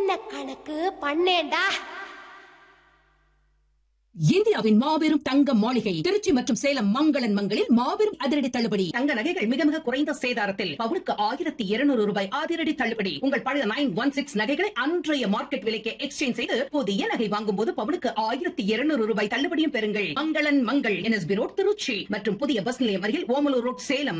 என்ன கணக்கு பண்ணேன்டா இந்தியாவின் மாபெரும் தங்க மாளிகை திருச்சி மற்றும் சேலம் மங்களன் மங்களில் மாபெரும் அதிரடி தள்ளுபடி தங்க நகைகள் மிக மிக குறைந்த சேதாரத்தில் பவுனுக்கு ஆயிரத்தி இருநூறு ரூபாய் அதிரடி தள்ளுபடி உங்கள் பழைய நைன் ஒன் சிக்ஸ் நகைகளை அன்றைய மார்க்கெட் விலைக்கு எக்ஸ்சேஞ்ச் செய்து புதிய நகை வாங்கும் போது பவுனுக்கு ஆயிரத்தி இருநூறு ரூபாய் தள்ளுபடியும் பெறுங்கள் மங்களன் மங்கள் என்எஸ்பி ரோட் திருச்சி மற்றும் புதிய பஸ் நிலையம் அருகில் Omalur road Salem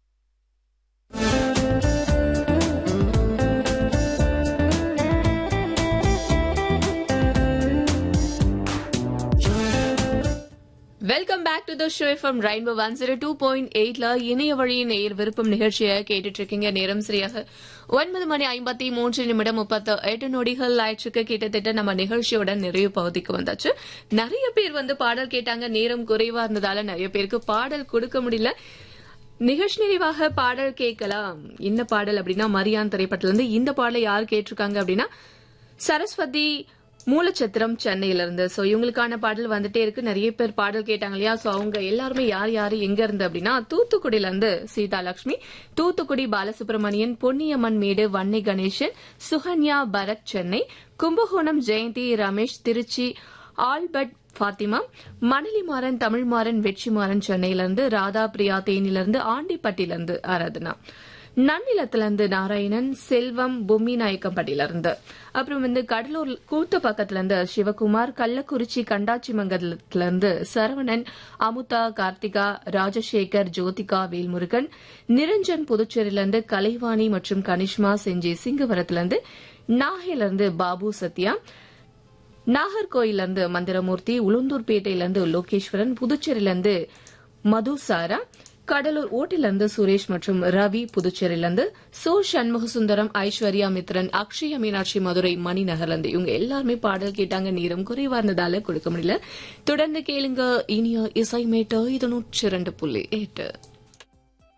welcome back to the show from rainbow one zero two point எயிட்ல இணைய வழி நேர் விருப்பம் நிகழ்ச்சியை கேட்டுட்டு இருக்கீங்க நேரம் சரியாக ஒன்பது மணி ஐம்பத்தி மூன்று நிமிடம் முப்பத்து எட்டு நொடிகள் ஆயிடுச்சுக்கு கிட்டத்தட்ட நம்ம நிகழ்ச்சியோட நிறைவு பகுதிக்கு வந்தாச்சு நிறைய பேர் வந்து பாடல் கேட்டாங்க நேரம் குறைவா இருந்ததால நிறைய பேருக்கு பாடல் கொடுக்க முடியல நிகழ்ச்சி நிறைவாக பாடல் கேட்கலாம் என்ன பாடல் அப்படின்னா மரியான் திரைப்படத்துல இருந்து இந்த பாடலை யார் கேட்டிருக்காங்க அப்படின்னா சரஸ்வதி மூலச்சத்திரம் சென்னையில இருந்து சோ இவங்களுக்கான பாடல் வந்துட்டே இருக்கு நிறைய பேர் பாடல் கேட்டாங்க இல்லையா சோ அவங்க எல்லாருமே யார் யாரு எங்க இருந்து அப்படின்னா தூத்துக்குடியில இருந்து சீதா லட்சுமி தூத்துக்குடி பாலசுப்ரமணியன் பொன்னியம்மன் மேடு வன்னி கணேசன் சுகன்யா பரத் சென்னை கும்பகோணம் ஜெயந்தி ரமேஷ் திருச்சி ஆல்பர்ட் ஃபாத்திமா மணலிமாறன் தமிழ்மாறன் வெற்றிமாறன் சென்னையிலிருந்து ராதா பிரியா தேனிலிருந்து ஆண்டிப்பட்டியிலிருந்து ஆராதனா நன்னிலத்திலிருந்து நாராயணன் செல்வம் பொம்மி நாயக்கம்பட்டியிலிருந்து அப்புறம் வந்து கடலூர் கூத்த பக்கத்துல இருந்து சிவகுமார் கள்ளக்குறிச்சி கண்டாச்சி மங்கலத்திலிருந்து சரவணன் அமுதா கார்த்திகா ராஜசேகர் ஜோதிகா வேல்முருகன் நிரஞ்சன் புதுச்சேரியிலிருந்து கலைவாணி மற்றும் கனிஷ்மா செஞ்சி சிங்கவரத்திலிருந்து நாகையிலிருந்து பாபு சத்யா நாகர்கோயிலிருந்து மந்திரமூர்த்தி உளுந்தூர்பேட்டையிலிருந்து லோகேஸ்வரன் புதுச்சேரியிலிருந்து மதுசாரா கடலூர் ஓட்டிலிருந்து சுரேஷ் மற்றும் ரவி புதுச்சேரியிலிருந்து சோ சண்முகசுந்தரம் ஐஸ்வர்யா மித்ரன் அக்ஷய மீனாட்சி மதுரை மணிநகர்லேருந்து இவங்க எல்லாருமே பாடல் கேட்டாங்க நேரம் குறைவா இருந்ததால கொடுக்க முடியல தொடர்ந்து கேளுங்க இனிய இசை மேட்டோ இது நூற்றி இரண்டு புள்ளி எட்டு